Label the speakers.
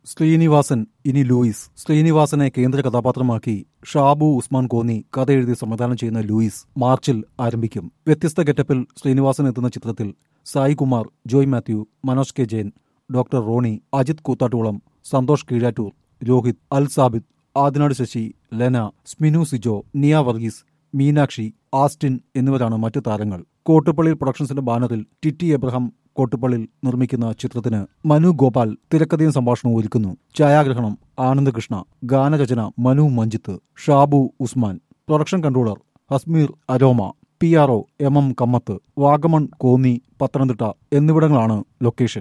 Speaker 1: ശ്രീനിവാസൻ ഇനി ലൂയിസ് ശ്രീനിവാസനെ കേന്ദ്ര കഥാപാത്രമാക്കി ഷാബു ഉസ്മാൻ കോന്നി കഥ എഴുതി സംവിധാനം ചെയ്യുന്ന ലൂയിസ് മാർച്ചിൽ ആരംഭിക്കും വ്യത്യസ്ത ഗെറ്റപ്പിൽ ശ്രീനിവാസൻ എത്തുന്ന ചിത്രത്തിൽ Sai Kumar Joy Mathew Manoj K Jain doctor Ronnie Ajith Koothattukulam Santhosh Keezhattoor Rohit Al Sabith Adinad Sasi Lena Sminu Sijo Niya Varghese Meenakshi Austin എന്നിവരാണ് മറ്റു താരങ്ങൾ കോട്ടുപള്ളി പ്രൊഡക്ഷൻസിന്റെ ബാനറിൽ ടിറ്റി എബ്രഹാം കോട്ടുപള്ളിൽ നിർമ്മിക്കുന്ന ചിത്രത്തിന് മനു ഗോപാൽ തിരക്കഥയും സംഭാഷണവും ഒരുക്കുന്നു ഛായാഗ്രഹണം ആനന്ദകൃഷ്ണ ഗാനരചന Manu Manjith Shabu Usman production controller Hasmeer Aroma P R O M M Kammath Vagamon Konni Pathanamthitta എന്നിവിടങ്ങളാണ് ലൊക്കേഷൻ